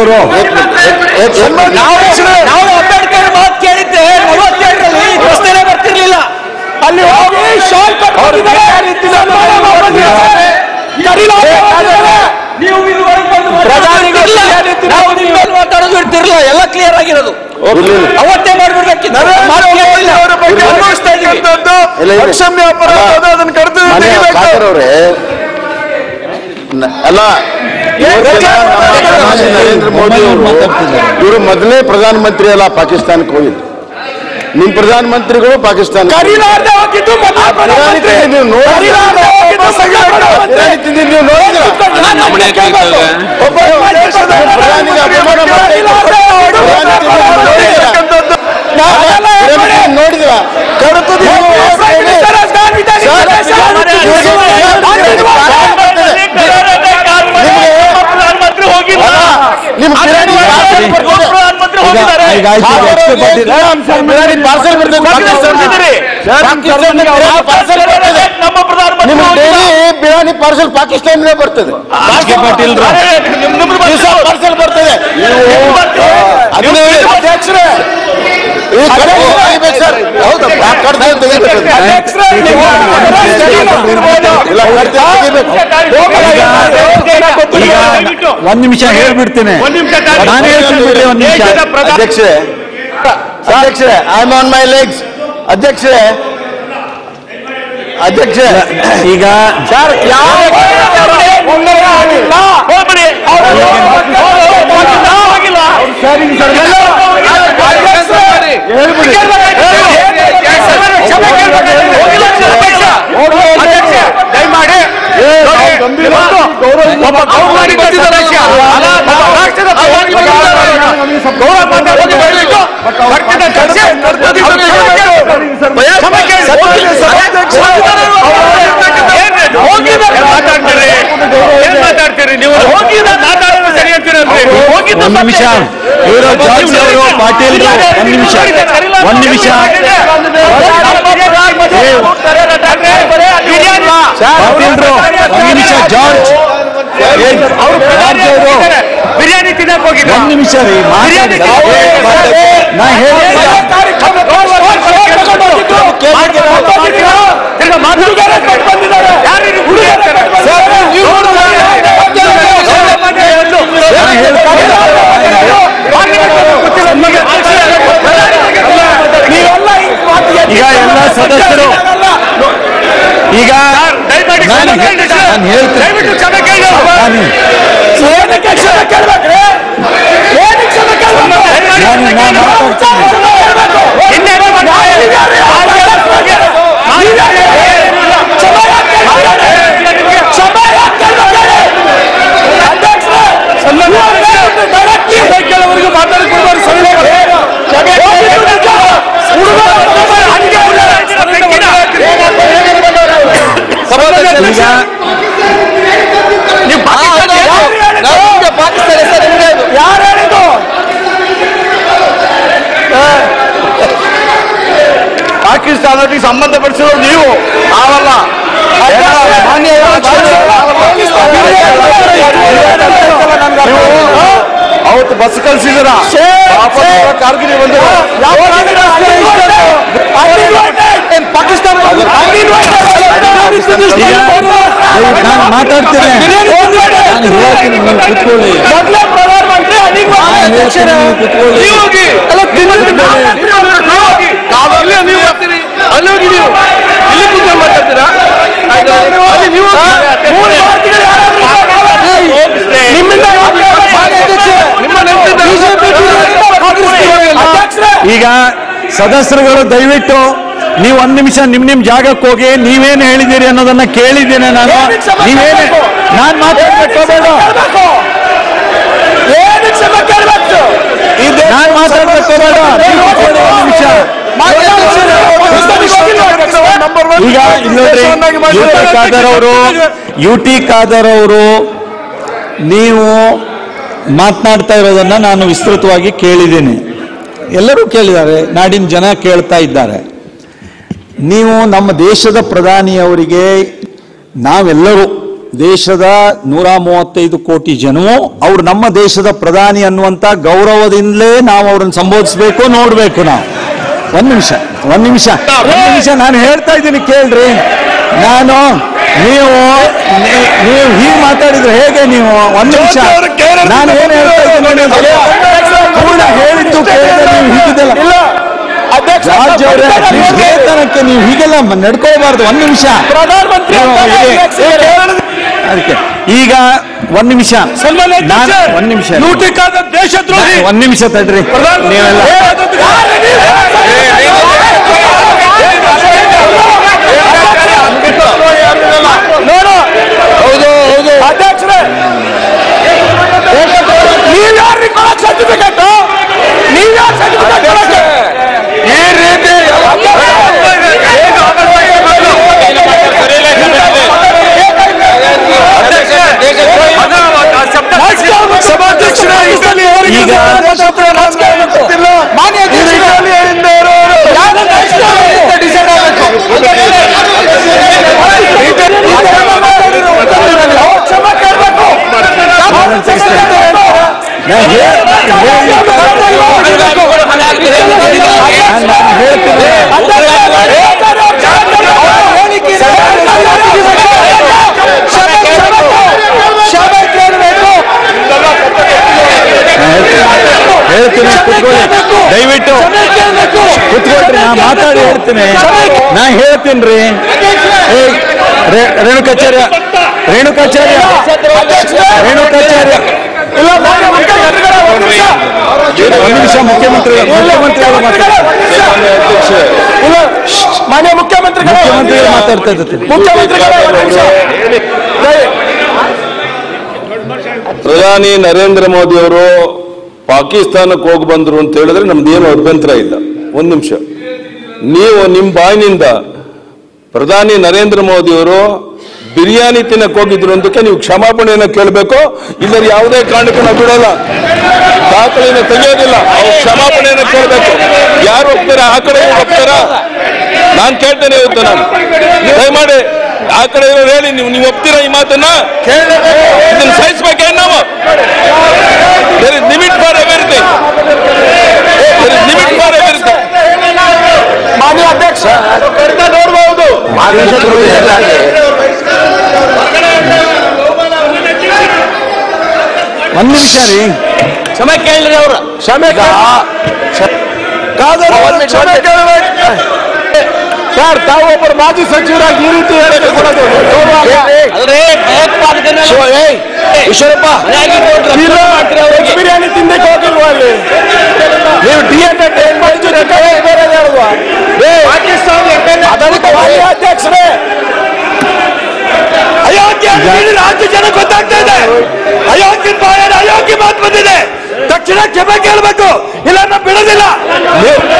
ಅವರು ನಾವು ನಾವು ಅಂಬೇಡ್ಕರ್ ಮಾತು ಕೇಳಿದ್ದೆ ನಲವತ್ತೇಳರಲ್ಲಿ ಪ್ರಶ್ನೆ ಬರ್ತಿರ್ಲಿಲ್ಲ ಅಲ್ಲಿ ಹೋಗಿ ಶಾಲ್ ನಾವು ನಿಮ್ಮ ಮೇಲೆ ಮಾತಾಡೋದು ಇರ್ತಿರ್ಲಿಲ್ಲ ಎಲ್ಲ ಕ್ಲಿಯರ್ ಆಗಿರೋದು ಅವತ್ತೇ ಮಾಡ್ಬಿಡ್ಬೇಕಿತ್ತು ಮಾತು ಕೇಳಿಲ್ಲ. ಅನುಭವಿಸ್ತಾ ಇದೀವಿ. ಅಕ್ಷಮ್ಯ ಅಪರಾಧ ಅದನ್ನು ಕಡಿದು ತೆಗಿಬೇಕು ಅವ್ರೆ ಅಲ್ಲ ಇವತ್ತಿನ ನಮ್ಮ ಪ್ರಧಾನಿ ನರೇಂದ್ರ ಮೋದಿ ಅವರು ಇವರು ಮೊದಲನೇ ಪ್ರಧಾನಮಂತ್ರಿ ಅಲ್ಲ ಪಾಕಿಸ್ತಾನಕ್ಕೆ ಹೋಗಿದ್ದು ನಿಮ್ ಪ್ರಧಾನಮಂತ್ರಿಗಳು ಪಾಕಿಸ್ತಾನ ಕರೀಲಾರ್ದೆ ಹೋಗಿದ್ದು ಮೊದಲ ಪ್ರಧಾನಮಂತ್ರಿ. ನೀವು ನೋಡಿದ್ರ ಕರೀಲಾರ್ದೆ ಹೋಗಿದ್ದು ಮೊದಲ ಪ್ರಧಾನಮಂತ್ರಿ. ನೀವು ನೋಡಿದ್ರ ಒಬ್ಬ ದೇಶದ ಪ್ರಧಾನಿಗೆ ಅಪಮಾನ ಮಾಡ್ತಾ ಇದ್ರು. ಪ್ರಧಾನಿ ತಿರುಗಿ ನಾವೆಲ್ಲ ಹೇಳ್ಬೇಡಿ. ನೋಡಿದ್ರ ಕಡತು ನೀವು ಪ್ರೈಮ್ ಮಿನಿಸ್ಟರ್ ಅಫ್ಘಾನ್ ವಿಧಾನ ಪ್ರಧಾನಮಂತ್ರಿ ಹೋಗಿಲ್ಲ ನಿಮ್ ಬಿರಿಯಾನಿ ಪ್ರಧಾನಮಂತ್ರಿ ಹೋಗಿದ್ದಾರೆ ಈಗ ಆಯ್ತು, ಈಗ expert ಬಂದಿದೆ. ಪಾರ್ಸಲ್ ಬರ್ತದೆ ಹೋಗಿದ್ದಾರೆ. ಪಾರ್ಸಲ್ ಬರ್ತದೆ ನಮ್ಮ ಪ್ರಧಾನಮಂತ್ರಿ ನಿಮ್ ಹೋಗಿಲ್ಲ. ಡೈಲಿ ಬಿರಿಯಾನಿ ಪಾರ್ಸಲ್ ಪಾಕಿಸ್ತಾನದಿಂದ ಬರ್ತದೆ ಪಾಟೀಲ್ರು. ಅರೆ, ನಿಮ್- ನಿಮ್ದು ದಿವಸ ಬರ್ತದೆ. ಪಾರ್ಸಲ್ ಬರ್ತದೆ ಅದನ್ನ ಹೇಳಿ ಅಧ್ಯಕ್ಷರೇ ಈ ಕಡೆ ತೆಗಿಬೇಕು ಸರ್ ಹೌದು ಕಡ್ದು ತೆಗಿಬೇಕು ಇಲ್ಲ ಕಡ್ದು ತೆಗಿಬೇಕು ಈಗ ಒಂದ್ ನಿಮಿಷ ಹೇಳ್ಬಿಡ್ತೇನೆ ಒಂದ್ ನಿಮಿಷ ತಾಳಿ. ನಾನು ಹೇಳ್ತೀನಿ ಬಿಡಿ ಒಂದ್ ನಿಮಿಷ ದೇಶದ ಪ್ರಧಾನ ಅಧ್ಯಕ್ಷರೇ ಅಧ್ಯಕ್ಷರೇ I am on my legs ಅಧ್ಯಕ್ಷರೇ ಅಧ್ಯಕ್ಷರೇ ಈಗ ಸರ್ ಯಾವ ಹೋಗ್ಬಿಡಿ. ಹೋಗಿಲ್ಲ. ಹೋಗಿಲ್ಲ ಅಧ್ಯಕ್ಷ. ಅಧ್ಯಕ್ಷ, ದಯಮಾಡಿ ನೋಡಿ, ಒಬ್ಬ ಗೌರವಾನ್ವಿತ ಸದಸ್ಯ ಅಲ್ಲ, ಒಬ್ಬ ರಾಷ್ಟ್ರದ ಪ್ರಧಾನಿ ಬಂದಿದ್ದಾರೆ. ಗೌರವ ಮಾತಾಡಿ ಹೋಗಿ ಬರಬೇಕು. ಪಕ್ಷದ ಚರ್ಚೆ ನಡೆದಿದೆ. ಕ್ಷಮೆ ಕೇಳಿ. ಏನ್ ಹೋಗಿದ್ದಾರೆ ಮಾತಾಡ್ತೀರಿ ಏನ್ ಮಾತಾಡ್ತೀರಿ ನೀವು ಹೋಗಿದ್ದಾರೆ ಮಾತಾಡೋದು ಸರಿ ಅಂತೀರಲ್ರಿ ಹೋಗಿದ್ದು ಒಂದ್ ನಿಮಿಷ ಇವರು ಜಾರ್ಜ್ ಅವರು ಪಾಟೀಲ್ ಒಂದ್ ನಿಮಿಷ ಒಂದ್ ನಿಮಿಷ ಪಾಟೀಲ್ರು ಒಂದ್ ನಿಮಿಷ ಜಾರ್ಜ್ ಅವರು ಜಾರ್ಜ್ ಅವರು ಬಿರಿಯಾನಿ ತಿನ್ನಕ್ ಹೋಗಿದ್ರು ಒಂದ್ ನಿಮಿಷ ರೀ ಮಾತಾಡಿ ನಾ ಹೇಳ್ತೀನಿ ಈಗ ಎಲ್ಲ ಸದಸ್ಯರು ಈಗ ನಾನು ನಾನು ಹೇಳ್ತೀನಿ ನಾನು ನಾನು ನಾನು ಮಾತಾಡ್ತೀನಿ ಕೆಲವರಿಗೆ ಈಗ ಪಾಕಿಸ್ತಾನ ಸರ್ ನಿಮ್ಗೆ ಇದು. ಯಾರು ಹೇಳಿದ್ದು ಪಾಕಿಸ್ತಾನಕ್ಕೆ ಸಂಬಂಧಪಡಿಸಿರೋರು ನೀವು ನಾವಲ್ಲ ಅವತ್ತು ಬಸ್ ಕಳ್ಸಿದಿರ ಕಾರ್ಗಿರಿ ಬಂದು ಈಗ ನಾನು ಮಾತಾಡ್ತೇನೆ ನಾನು ಹೇಳ್ತೀನಿ ನೀವು ಕುತ್ಕೊಳ್ಳಿ ಮೊದಲೇ ಪ್ರಧಾನಮಂತ್ರಿ ನಾನು ಹೇಳ್ತೀನಿ ನೀವು ಕುತ್ಕೊಳ್ಳಿ ಅಲ್ಲೇ ನೀವು ಬರ್ತೀರಿ ಅಲ್ಲಿ ಹೋಗಿ ನೀವು ಇಲ್ಲಿ ಕೂತ್ಕೊಂಡು ಮಾತಾಡ್ತೀರಾ ಅಲ್ಲಿ ನೀವು ನಿಮ್ಮಿಂದ ನಿಮ್ಮ ಈಗ ಸದಸ್ಯರುಗಳು ದಯವಿಟ್ಟು ನೀವು ಒಂದ್ ನಿಮಿಷ ನಿಮ್ ನಿಮ್ ಜಾಗಕ್ಕೆ ಹೋಗಿ ನೀವೇನು ಹೇಳಿದ್ದೀರಿ ಅನ್ನೋದನ್ನ ಕೇಳಿದ್ದೇನೆ ನಾನು ನೀವೇನು ನಾನ್ ಮಾತಾಡ್ಬೇಕು ಬೇಡ ಏನು ಕ್ಷಮೆ ಕೇಳಬೇಕು ನಾನ್ ಮಾತಾಡ್ಬೇಕು ಬೇಡ ನೀವು ಕೂತ್ಕೊಳ್ಳಿ ಒಂದ್ ನಿಮಿಷ ಈಗ ಇಲ್ಲಿ ನೋಡ್ರಿ ಯು ಟಿ ಖಾದರ್ ಅವರು ಯು ಟಿ ಖಾದರ್ ಅವರು ನೀವು ಮಾತನಾಡ್ತಾ ಇರೋದನ್ನ ನಾನು ವಿಸ್ತೃತವಾಗಿ ಕೇಳಿದ್ದೀನಿ ಎಲ್ಲರೂ ಕೇಳಿದ್ದಾರೆ ನಾಡಿನ ಜನ ಕೇಳ್ತಾ ಇದ್ದಾರೆ ನೀವು ನಮ್ಮ ದೇಶದ ಪ್ರಧಾನಿಯವರಿಗೆ ನಾವೆಲ್ಲರೂ ದೇಶದ ನೂರ ಮೂವತ್ತೈದು ಕೋಟಿ ಜನವು ಅವ್ರು ನಮ್ಮ ದೇಶದ ಪ್ರಧಾನಿ ಅನ್ನುವಂತ ಗೌರವದಿಂದಲೇ ನಾವು ಅವ್ರನ್ನ ಸಂಬೋಧಿಸಬೇಕು ನೋಡ್ಬೇಕು ನಾವು ಒಂದ್ ನಿಮಿಷ ಒಂದ್ ನಿಮಿಷ ಒಂದ್ ನಿಮಿಷ ನಾನು ಹೇಳ್ತಾ ಇದ್ದೀನಿ ಕೇಳ್ರಿ ನಾನು ನೀವು ನೀ- ನೀವು ಹೀಗೆ ಮಾತಾಡಿದ್ರೆ ಹೇಗೆ ನೀವು ಒಂದ್ ನಿಮಿಷ ನಾನು ಏನ್ ಹೇಳ್ತಾ ಇದ್ದೀನಿ ಅಂದ್ರೆ, ಪೂರ್ಣ ಹೇಳಿದ್ದು ಕೇಳಿದ್ರೆ ನೀವು ಹೀಗಿದೆಲ್ಲ ಜಾರ್ಜ್ ಅವರೇ ನೀವು ಗೆಳೆತನಕ್ಕೆ ನೀವು ಹೀಗೆಲ್ಲ ಮ- ನಡ್ಕೋಬಾರ್ದು ಒಂದ್ ನಿಮಿಷ ನೀವು ಹೇಳಿ. ಅದಕ್ಕೆ ಈಗ ಒಂದ್ ನಿಮಿಷ ನಾನು ಒಂದ್ ನಿಮಿಷ ಲೂಟಿಕಾದ ದೇಶದ್ರೋಹಿ ಒಂದ್ ನಿಮಿಷ ತಡ್ರಿ ನೀವೆಲ್ಲ ಹೌದು ಹೌದು ಅಧ್ಯಕ್ಷರೇ ನೀವ್ಯಾರು ಕೊಡಕ್ ಸರ್ಟಿಫಿಕೇಟ್ ನೀವ್ಯಾರು ಸರ್ಟಿಫಿಕೇಟ್ ಕೊಡಕ್ಕೆ ಈ ರೀತಿ ಸಭಾಧ್ಯಕ್ಷರೇ ಇಷ್ಟಲ್ಲಿ ಈಗ ಮಾನ್ಯ ಕ್ಷಮೆ ಕೇಳಬೇಕು ನಾನು ಹೇ- ನಾನು ಹೇಳ್ತೀನಿ ಹೇಳ್ತೀನಿ ಕುತ್ಕೊಳ್ಳಿ ದಯವಿಟ್ಟು ಕುತ್ಕೊಳ್ರಿ ನಾ ಮಾತಾಡಿ ಹೇಳ್ತೀನಿ ನಾ ಹೇಳ್ತೀನಿ ರೀ ರೇಣುಕಾಚಾರ್ಯ ರೇಣುಕಾಚಾರ್ಯ ರೇಣುಕಾಚಾರ್ಯ ಒಂದು ನಿಮಿಷ ಮುಖ್ಯಮಂತ್ರಿ ಮುಖ್ಯಮಂತ್ರಿಗಳು ಮಾತಾಡ್ತಾರೆ ಮಾನ್ಯ ಮುಖ್ಯಮಂತ್ರಿಗಳು ಮುಖ್ಯಮಂತ್ರಿಗಳು ಮಾತಾಡ್ತಾ ಇದ್ದಾರೆ ಮುಖ್ಯಮಂತ್ರಿಗಳು ಒಂದು ನಿಮಿಷ. ಪ್ರಧಾನಿ ನರೇಂದ್ರ ಮೋದಿ ಅವರು ಪಾಕಿಸ್ತಾನಕ್ಕೆ ಹೋಗಿ ಬಂದ್ರು ಅಂತ ಹೇಳಿದ್ರೆ ನಮ್ದೇನು ಅಭ್ಯಂತರ ಇಲ್ಲ ಒಂದ್ ನಿಮಿಷ ನೀವು ನಿಮ್ಮ ಬಾಯಿನಿಂದ ಪ್ರಧಾನಿ ನರೇಂದ್ರ ಮೋದಿ ಅವರು ಬಿರಿಯಾನಿ ತಿನ್ನಕ್ ಹೋಗಿದ್ರು ಅಂತಕ್ಕೆ ನೀವು ಕ್ಷಮಾಪಣೆಯನ್ನ ಕೇಳಬೇಕು ಇಲ್ಲ ಯಾವುದೇ ಕಾರಣಕ್ಕೂ ನಾವು ಬಿಡೋಲ್ಲ ದಾಖಲೆಯನ್ನು ತೆಗೆಯೋದಿಲ್ಲ ಅವ್ರು ಕ್ಷಮಾಪಣೆಯನ್ನ ಕೇಳಬೇಕು ಯಾರು ಹೋಗ್ತಾರ ಆ ಕಡೆ ಇವ್ರು ಹೋಗ್ತಾರ ನಾನ್ ಕೇಳ್ತೇನೆ ಇವತ್ತು ನಾನು ದಯಮಾಡಿ ಆ ಕಡೆ ಇರೋರು ಹೇಳಿ ನೀವು ನೀವು ಒಪ್ತೀರಾ ಈ ಮಾತನ್ನ ಇದನ್ನ ಸಹಿಸ್ಬೇಕೇನು ನಾವು there is limit for everything there is limit for everything ಮಾನ್ಯ ಅಧ್ಯಕ್ಷ ನೋಡಬಹುದು ಒಂದ್ ನಿಮಿಷ ರೀ ಕ್ಷಮೆ ಕೇಳ್ರಿ ಅವ್ರು ಕ್ಷಮೆ ಕಾದರು ಕ್ಷಮೆ ಕೇಳಬೇಕು ಸರ್ ತಾವು ಒಬ್ಬರು ಮಾಜಿ ಸಚಿವರಾಗಿ ಈ ರೀತಿ ಹೇಳಿಕೆ ಕೊಡೋದು ಈಶ್ವರಪ್ಪ ಬಿರಿಯಾನಿ ತಿನ್ನಕ್ಕೆ ಹೋಗಿಲ್ವಾ ಅಲ್ಲಿ ನೀವು ಡಿ ಎಂಟರ್ಟೈನ್ಮೆಂಟ್ ಬೇರೆ ಹೇಳುವ ಅದಕ್ಕೆ ಮಾನ್ಯ ಅಧ್ಯಕ್ಷರೇ ಅಯೋಗ್ಯ ಇಡೀ ರಾಜ್ಯ ಜನ ಗೊತ್ತಾಗ್ತಾ ಇದೆ ಅಯೋಗ್ಯ ಬಾಯಲ್ಲಿ ಅಯೋಗ್ಯ ಮಾತು ಬಂದಿದೆ ತಕ್ಷಣ ಕ್ಷಮೆ ಕೇಳಬೇಕು ಇಲ್ಲ ನಾವು ಬಿಡೋದಿಲ್ಲ